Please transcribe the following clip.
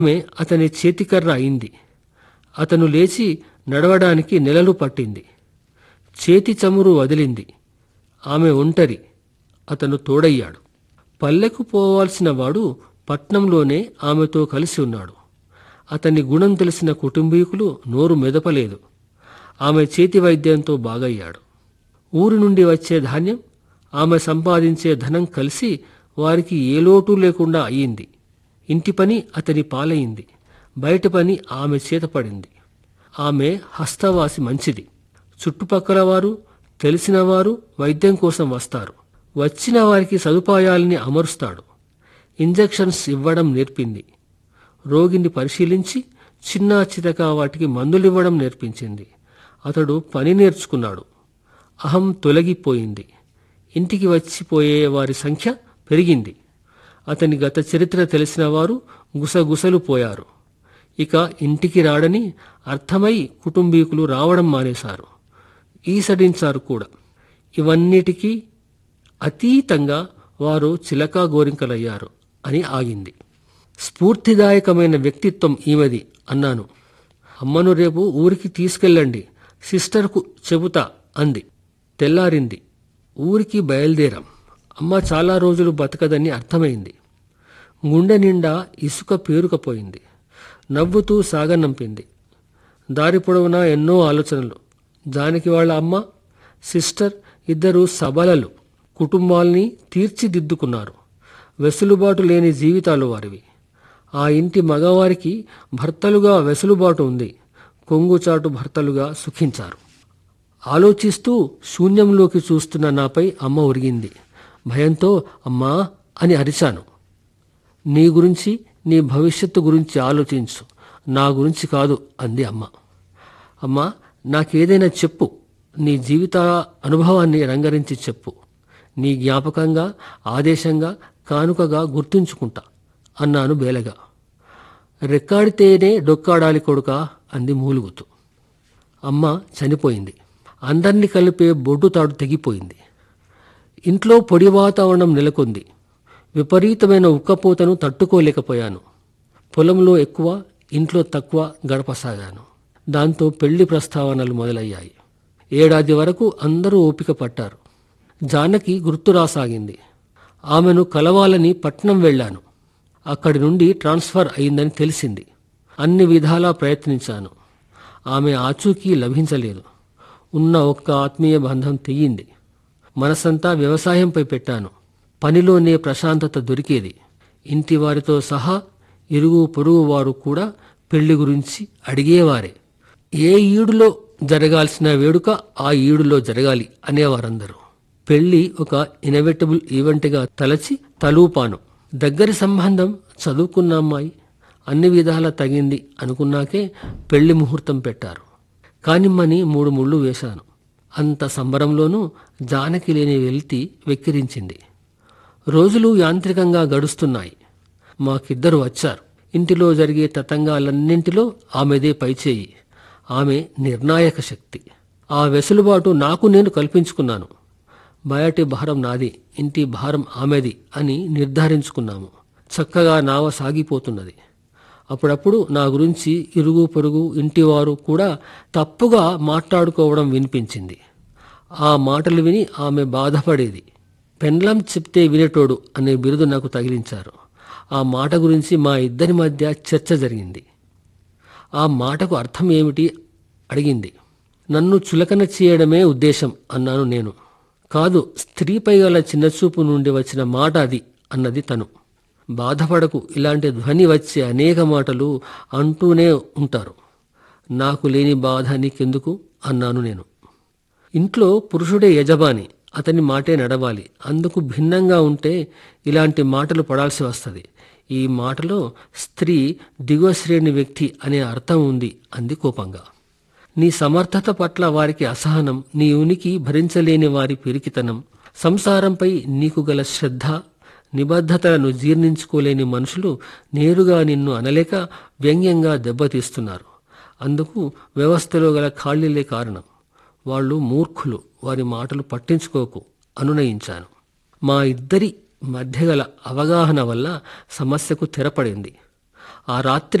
ఆమె అతని చేతికర్ర అయింది అతను లేచి నడవడానికి నెలలు పట్టింది చేతి చమురు వదిలింది ఆమె ఒంటరి అతను తోడయ్యాడు పల్లెకు పోవాల్సిన వాడు పట్నంలోనే ఆమెతో కలిసి ఉన్నాడు అతని గుణం తెలిసిన కుటుంబీకులు నోరు మెదపలేదు ఆమె చేతి వైద్యంతో బాగయ్యాడు ఊరి నుండి వచ్చే ధాన్యం ఆమె సంపాదించే ధనం కలిసి వారికి ఏ లోటు లేకుండా అయ్యింది ఇంటి పని అతని పాలయింది బయట పని ఆమె చేతపడింది ఆమె హస్తవాసి మంచిది చుట్టుపక్కల వారు తెలిసినవారు వైద్యం కోసం వస్తారు వచ్చిన వారికి సదుపాయాల్ని అమరుస్తాడు ఇంజెక్షన్స్ ఇవ్వడం నేర్పింది రోగిని పరిశీలించి చిన్న చితక వాటికి మందులివ్వడం నేర్పించింది అతడు పని నేర్చుకున్నాడు అహం తొలగిపోయింది ఇంటికి వచ్చిపోయే వారి సంఖ్య పెరిగింది అతని గత చరిత్ర తెలిసిన వారు గుసగుసలు పోయారు ఇక ఇంటికి రాడని అర్థమై కుటుంబీకులు రావడం మానేశారు ఈసడించారు కూడా ఇవన్నిటికీ అతీతంగా వారు చిలకా గోరింకలయ్యారు అని ఆగింది స్ఫూర్తిదాయకమైన వ్యక్తిత్వం ఈమెది అన్నాను అమ్మను రేపు ఊరికి తీసుకెళ్ళండి సిస్టర్కు చెబుతా అంది తెల్లారింది ఊరికి బయలుదేరాం అమ్మ చాలా రోజులు బతకదని అర్థమైంది గుండె నిండా ఇసుక పేరుకపోయింది నవ్వుతూ సాగనంపింది దారి పొడవునా ఎన్నో ఆలోచనలు జానకి వాళ్ళ అమ్మ సిస్టర్ ఇద్దరు సబలలు కుటుంబాల్ని తీర్చిదిద్దుకున్నారు వెసులుబాటు లేని జీవితాలు వారివి ఆ ఇంటి మగవారికి భర్తలుగా వెసులుబాటు ఉంది కొంగుచాటు భర్తలుగా సుఖించారు ఆలోచిస్తూ శూన్యంలోకి చూస్తున్న నాపై అమ్మ ఒరిగింది భయంతో అమ్మా అని అరిచాను నీ గురించి నీ భవిష్యత్తు గురించి ఆలోచించు నా గురించి కాదు అంది అమ్మ అమ్మా నాకేదైనా చెప్పు నీ జీవిత అనుభవాన్ని రంగరించి చెప్పు నీ జ్ఞాపకంగా ఆదేశంగా కానుకగా గుర్తుంచుకుంటా అన్నాను బేలగా రెక్కాడితేనే డొక్కాడాలి కొడుకా అంది మూలుగుతూ అమ్మ చనిపోయింది అందర్నీ కలిపే బొడ్డు తాడు తెగిపోయింది ఇంట్లో పొడి వాతావరణం నెలకొంది విపరీతమైన ఉక్కపోతను తట్టుకోలేకపోయాను పొలంలో ఎక్కువ ఇంట్లో తక్కువ గడపసాగాను దాంతో పెళ్లి ప్రస్తావనలు మొదలయ్యాయి ఏడాది వరకు అందరూ ఓపిక పట్టారు జానకి గుర్తు రాసాగింది ఆమెను కలవాలని పట్నం వెళ్ళాను అక్కడి నుండి ట్రాన్స్ఫర్ అయిందని తెలిసింది అన్ని విధాలా ప్రయత్నించాను ఆమె ఆచూకీ లభించలేదు ఉన్న ఒక్క ఆత్మీయ బంధం తెగింది మనసంతా వ్యవసాయంపై పెట్టాను పనిలోనే ప్రశాంతత దొరికేది ఇంటి వారితో సహా ఇరుగు పొరుగు వారు కూడా పెళ్లి గురించి అడిగేవారే ఏ ఈడులో జరగాల్సిన వేడుక ఆ ఈడులో జరగాలి అనేవారందరూ పెళ్లి ఒక ఇనవిటబుల్ ఈవెంట్గా తలచి తలూపాను దగ్గరి సంబంధం చదువుకున్న అమ్మాయి అన్ని విధాలా తగింది అనుకున్నాకే పెళ్లి ముహూర్తం పెట్టారు కానిమ్మని మూడు ముళ్ళు వేశాను అంత సంబరంలోనూ జానకి లేని వెళ్తి వెక్కిరించింది రోజులు యాంత్రికంగా గడుస్తున్నాయి మాకిద్దరు వచ్చారు ఇంటిలో జరిగే తతంగాలన్నింటిలో ఆమెదే పైచేయి ఆమె నిర్ణాయక శక్తి ఆ వెసులుబాటు నాకు నేను కల్పించుకున్నాను బయటి భారం నాది ఇంటి భారం ఆమెది అని నిర్ధారించుకున్నాము చక్కగా నావ సాగిపోతున్నది అప్పుడప్పుడు నా గురించి ఇరుగు పొరుగు ఇంటివారు కూడా తప్పుగా మాట్లాడుకోవడం వినిపించింది ఆ మాటలు విని ఆమె బాధపడేది పెండ్లం చెప్తే వినేటోడు అనే బిరుదు నాకు తగిలించారు ఆ మాట గురించి మా ఇద్దరి మధ్య చర్చ జరిగింది ఆ మాటకు అర్థం ఏమిటి అడిగింది నన్ను చులకన చేయడమే ఉద్దేశం అన్నాను నేను కాదు స్త్రీపై గల చిన్నచూపు నుండి వచ్చిన మాట అది అన్నది తను బాధపడకు ఇలాంటి ధ్వని వచ్చే అనేక మాటలు అంటూనే ఉంటారు నాకు లేని బాధ నీకెందుకు అన్నాను నేను ఇంట్లో పురుషుడే యజమాని అతని మాటే నడవాలి అందుకు భిన్నంగా ఉంటే ఇలాంటి మాటలు పడాల్సి వస్తుంది ఈ మాటలో స్త్రీ దిగువ శ్రేణి వ్యక్తి అనే అర్థం ఉంది అంది కోపంగా నీ సమర్థత పట్ల వారికి అసహనం నీ ఉనికి భరించలేని వారి పిరికితనం సంసారంపై నీకు గల శ్రద్ధ నిబద్ధతలను జీర్ణించుకోలేని మనుషులు నేరుగా నిన్ను అనలేక వ్యంగ్యంగా దెబ్బతీస్తున్నారు అందుకు వ్యవస్థలో గల ఖాళీలే కారణం వాళ్ళు మూర్ఖులు వారి మాటలు పట్టించుకోకు అనునయించాను మా ఇద్దరి మధ్య గల అవగాహన వల్ల సమస్యకు తెరపడింది ఆ రాత్రి